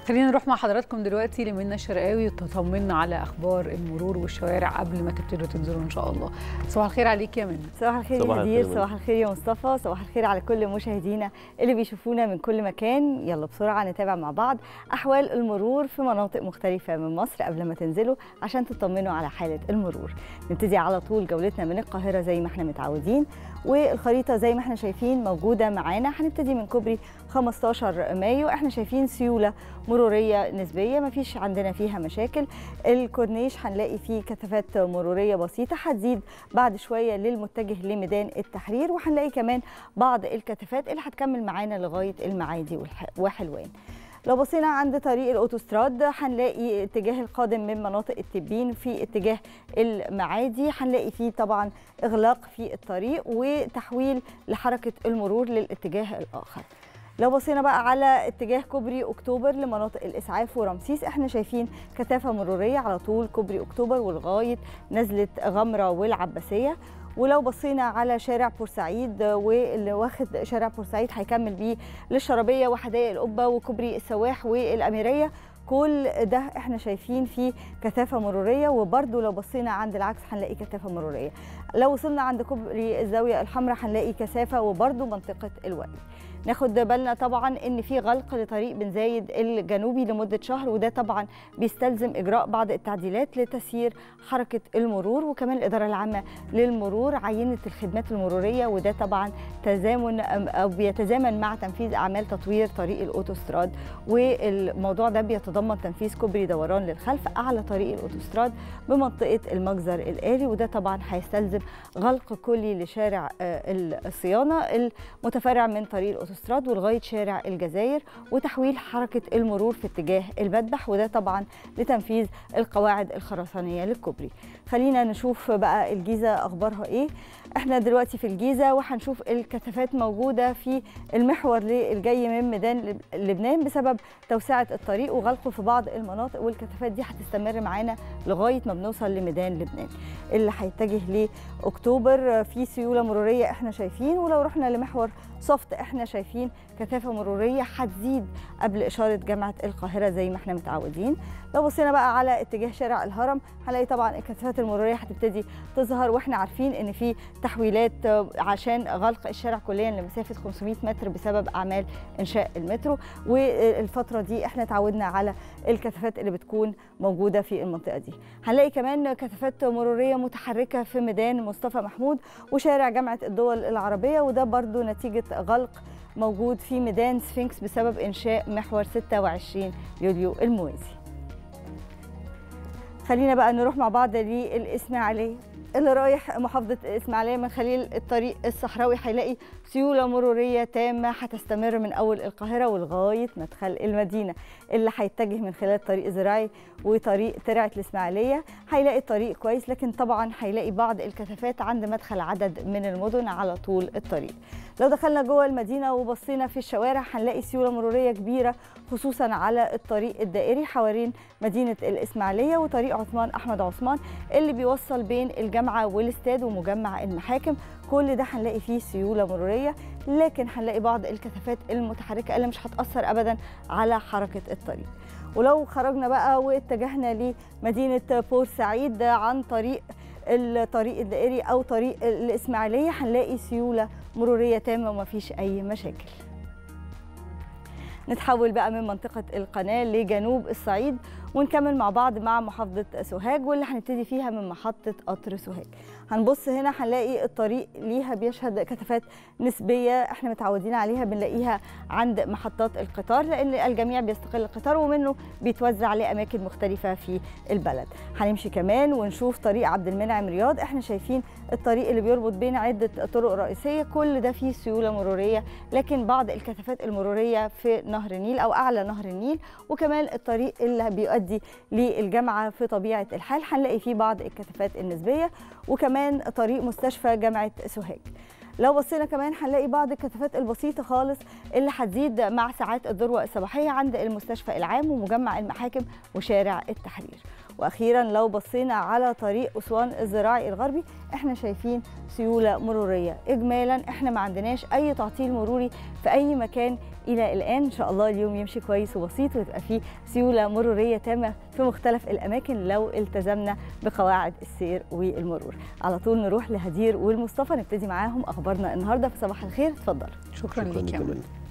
خلينا نروح مع حضراتكم دلوقتي لمنى الشرقاوي وتطمنا على اخبار المرور والشوارع قبل ما تبتدوا تنزلوا ان شاء الله صباح الخير عليك يا منى صباح الخير صباح يا الخير هدير منى. صباح الخير يا مصطفى صباح الخير على كل مشاهدينا اللي بيشوفونا من كل مكان يلا بسرعه نتابع مع بعض احوال المرور في مناطق مختلفه من مصر قبل ما تنزلوا عشان تطمنوا على حاله المرور نبتدي على طول جولتنا من القاهره زي ما احنا متعودين والخريطه زي ما احنا شايفين موجوده معانا هنبتدي من كوبري 15 مايو احنا شايفين سيوله مروريه نسبيه ما فيش عندنا فيها مشاكل الكورنيش هنلاقي فيه كثافات مروريه بسيطه هتزيد بعد شويه للمتجه لميدان التحرير وهنلاقي كمان بعض الكثافات اللي هتكمل معانا لغايه المعادي والح- وحلوان لو بصينا عند طريق الاوتوستراد هنلاقي اتجاه القادم من مناطق التبين في اتجاه المعادي هنلاقي فيه طبعا اغلاق في الطريق وتحويل لحركه المرور للاتجاه الاخر لو بصينا بقى على اتجاه كوبري اكتوبر لمناطق الاسعاف ورمسيس احنا شايفين كثافه مروريه على طول كوبري اكتوبر ولغايه نزله غمره والعباسيه ولو بصينا على شارع بورسعيد واللي واخد شارع بورسعيد هيكمل بيه للشرابيه وحدائق القبه وكوبري السواح والاميريه كل ده احنا شايفين فيه كثافه مروريه وبرده لو بصينا عند العكس هنلاقي كثافه مروريه لو وصلنا عند كوبري الزاويه الحمراء هنلاقي كثافه وبرده منطقه الوادي ناخد بالنا طبعا ان في غلق لطريق بن زايد الجنوبي لمده شهر وده طبعا بيستلزم اجراء بعض التعديلات لتسيير حركه المرور وكمان الاداره العامه للمرور عينت الخدمات المروريه وده طبعا تزامن او بيتزامن مع تنفيذ اعمال تطوير طريق الاوتوستراد والموضوع ده بيتضمن تنفيذ كوبري دوران للخلف اعلى طريق الاوتوستراد بمنطقه المجزر الالي وده طبعا هيستلزم غلق كلي لشارع آه، الصيانه المتفرع من طريق الاوتوستراد ولغايه شارع الجزائر وتحويل حركه المرور في اتجاه المذبح وده طبعا لتنفيذ القواعد الخرسانيه للكوبري خلينا نشوف بقى الجيزه اخبارها ايه احنا دلوقتي في الجيزه وهنشوف الكثافات موجوده في المحور للجاي من ميدان لب- لبنان بسبب توسعه الطريق وغلقه في بعض المناطق والكثافات دي هتستمر معانا لغايه ما بنوصل لميدان لبنان اللي هيتجه لاكتوبر في سيوله مروريه احنا شايفين ولو رحنا لمحور صفت احنا شايفين كثافه مروريه هتزيد قبل اشاره جامعه القاهره زي ما احنا متعودين لو بصينا بقى على اتجاه شارع الهرم هنلاقي طبعا الكثافات المروريه هتبتدي تظهر واحنا عارفين ان في تحويلات آه، عشان غلق الشارع كليا لمسافه 500 متر بسبب اعمال انشاء المترو والفتره دي احنا اتعودنا على الكثافات اللي بتكون موجوده في المنطقه دي هنلاقي كمان كثافات مروريه متحركه في ميدان مصطفى محمود وشارع جامعه الدول العربيه وده برضو نتيجه غلق موجود في ميدان سفنكس بسبب انشاء محور 26 يوليو الموازي خلينا بقى نروح مع بعض للإسماعيلية اللي رايح محافظة الإسماعيلية من خلال الطريق الصحراوي هيلاقي سيولة مرورية تامة هتستمر من أول القاهرة ولغاية مدخل المدينة اللي هيتجه من خلال الطريق الزراعي وطريق ترعة الإسماعيلية هيلاقي الطريق كويس لكن طبعا هيلاقي بعض الكثافات عند مدخل عدد من المدن على طول الطريق لو دخلنا جوه المدينة وبصينا في الشوارع هنلاقي سيولة مرورية كبيرة خصوصا على الطريق الدائري حوالين مدينة الإسماعيلية وطريق عثمان أحمد عثمان اللي بيوصل بين الجامعة والاستاد ومجمع المحاكم كل ده هنلاقي فيه سيولة مرورية لكن هنلاقي بعض الكثافات المتحركة اللي مش هتأثر أبدا على حركة الطريق ولو خرجنا بقى واتجهنا لمدينة بورسعيد عن طريق الطريق الدائري أو طريق الإسماعيلية هنلاقي سيولة مرورية تامة ومفيش أي مشاكل نتحول بقى من منطقة القناة لجنوب الصعيد ونكمل مع بعض مع محافظة سوهاج واللي هنبتدي فيها من محطة قطر سوهاج هنبص هنا هنلاقي الطريق ليها بيشهد كثافات نسبية احنا متعودين عليها بنلاقيها عند محطات القطار لأن الجميع بيستقل القطار ومنه بيتوزع لأماكن مختلفة في البلد هنمشي كمان ونشوف طريق عبد المنعم رياض احنا شايفين الطريق اللي بيربط بين عدة طرق رئيسية كل ده فيه سيولة مرورية لكن بعض الكثافات المرورية في نهر النيل أو أعلى نهر النيل وكمان الطريق اللي بيؤدي للجامعة في طبيعة الحال هنلاقي فيه بعض الكثافات النسبية وكمان طريق مستشفى جامعة سوهاج لو بصينا كمان هنلاقي بعض الكثافات البسيطة خالص اللي هتزيد مع ساعات الذروة الصباحية عند المستشفى العام ومجمع المحاكم وشارع التحرير واخيرا لو بصينا على طريق اسوان الزراعي الغربي احنا شايفين سيوله مروريه اجمالا احنا ما عندناش اي تعطيل مروري في اي مكان الى الان ان شاء الله اليوم يمشي كويس وبسيط ويبقى فيه سيوله مروريه تامه في مختلف الاماكن لو التزمنا بقواعد السير والمرور على طول نروح لهدير والمصطفى نبتدي معاهم اخبارنا النهارده في صباح الخير اتفضل شكرا, شكرا لك يا منى